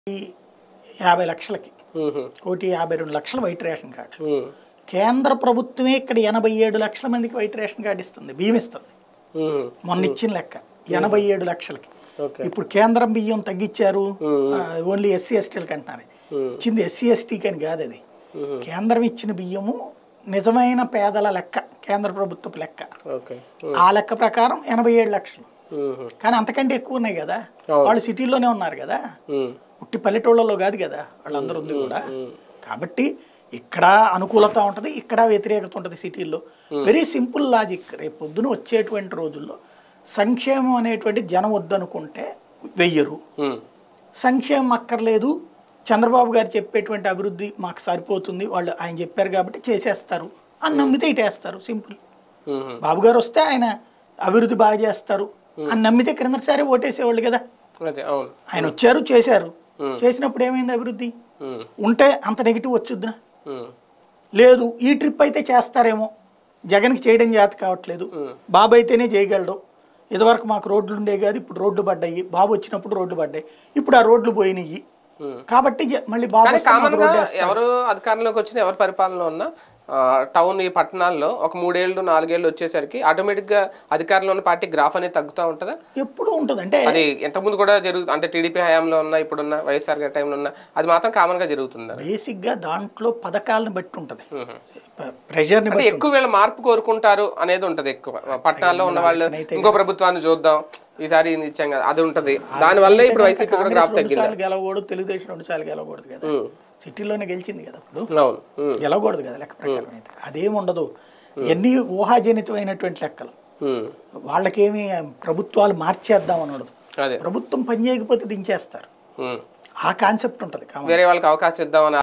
యాభై లక్షలకి ఉహు, కోటి యాభై రెండు లక్షలు వైట్ రేషన్ కార్డు ఉమ్, కేంద్ర ప్రభుత్వమే ఇక్కడ ఎనభై ఏడు లక్షల మందికి వైట్ రేషన్ కార్డు ఇస్తుంది బియ్యం ఇస్తుంది ఉహు, మొన్న ఇచ్చిన లెక్క ఎనభై ఏడు లక్షలకి ఓకే ఇప్పుడు కేంద్రం బియ్యం తగ్గించారు మ్మ్. ఓన్లీ ఎస్సీ ఎస్టీలకు అంటున్నారు మ్మ్. ఇచ్చింది ఎస్సీ ఎస్టీకి అని కాదు అది మ్మ్. కేంద్రం ఇచ్చిన బియ్యము నిజమైన పేదల లెక్క కేంద్ర ప్రభుత్వపు లెక్క ఓకే ఆ లెక్క ప్రకారం ఎనభై ఏడు లక్షలు ఉహు, కానీ అంతకంటే ఎక్కువ ఉన్నాయి కదా అవును. వాళ్ళు సిటీలోనే ఉన్నారు కదా ఉమ్, ఉట్టి పల్లెటూళ్ళలో కాదు కదా వాళ్ళందరూ ఉంది కూడా ఉమ్, కాబట్టి ఇక్కడ అనుకూలత ఉంటుంది ఇక్కడ వ్యతిరేకత ఉంటుంది సిటీల్లో వెరీ సింపుల్ లాజిక్ రేపు పొద్దున వచ్చేటువంటి రోజుల్లో సంక్షేమం అనేటువంటి జనం వద్దనుకుంటే వెయ్యరు ఉమ్, సంక్షేమం అక్కర్లేదు చంద్రబాబు గారు చెప్పేటువంటి అభివృద్ధి మాకు సరిపోతుంది వాళ్ళు ఆయన చెప్పారు కాబట్టి చేసేస్తారు అని నమ్మితే ఇటేస్తారు సింపుల్ ఉహు, బాబు గారు వస్తే ఆయన అభివృద్ధి బాగా చేస్తారు అని నమ్మితే క్రిందసారి ఓటేసేవాళ్ళు కదా అదే అవును ఆయన వచ్చారు చేశారు Hmm. చేసినప్పుడు ఏమైంది అభివృద్ధి ఉమ్, ఉంటే అంత నెగిటివ్ వచ్చుద్దునా ఉమ్, లేదు ఈ ట్రిప్ అయితే చేస్తారేమో జగన్కి చేయడం చేత కావట్లేదు ఉమ్, బాబు అయితేనే చేయగలడు ఇదివరకు మాకు రోడ్లు ఉండే కాదు ఇప్పుడు రోడ్లు పడ్డాయి బాబు వచ్చినప్పుడు రోడ్లు పడ్డాయి ఇప్పుడు ఆ రోడ్లు పోయినాయి ఉమ్. కాబట్టి జ- మళ్ళీ బాబు కానీ వస్తే మాకు కామన్ గా రోడ్డు వేస్తారు. ఎవరు అధికారంలోకి వచ్చిన ఎవరు పరిపాలనలో ఉన్నా ఆ, టౌన్ ఈ పట్టణాల్లో ఒక మూడేళ్ళు నాలుగేళ్ళు వచ్చేసరికి ఆటోమేటిక్ గా అధికారంలో ఉన్న పార్టీ గ్రాఫ్ అనేది తగ్గుతూ ఉంటుందా ఎప్పుడు ఉంటుంది అంటే అది ఇంతకుముందు కూడా జరుగుతుంది అంటే టీడీపీ హయాంలో ఉన్న ఇప్పుడున్న వైఎస్ఆర్ గారి టైంలో ఉన్న అది మాత్రం కామన్ గా జరుగుతుంది బేసిక్గా దాంట్లో పథకాలను బట్టి ఉంటుంది ప్రెషర్ని అంటే బట్టి ఎక్కువ వీళ్ళు మార్పు కోరుకుంటారు అనేది ఉంటది ఎక్కువ పట్టణాల్లో ఉన్న వాళ్ళు ఇంకో ప్రభుత్వాన్ని చూద్దాం ఈసారి ఇది ఇచ్చాం కదా అది ఉంటది దాని వల్లే ఇప్పుడు వైసీపీ కూడా గ్రాఫ్ రెండు తగ్గింది సార్లు గెలవకూడదు తెలుగుదేశం రెండు సార్లు గెలవకూడదు కదా ఉమ్, సిటీలోనే గెలిచింది కదా అప్పుడు అవును ఉమ్, గెలవకూడదు కదా లెక్క ప్రకారం అయితే అదేముండదు ఇవన్నీ ఊహాజనితమైనటువంటి లెక్కలు ఉమ్, వాళ్ళకేమి ప్రభుత్వాలు మార్చేద్దాం అనడు అదే ప్రభుత్వం పని చేయకపోతే దించేస్తారు ఉమ్. ఆ కాన్సెప్ట్ ఉంటుంది కామన్ వేరే వాళ్ళకి అవకాశం ఇద్దామని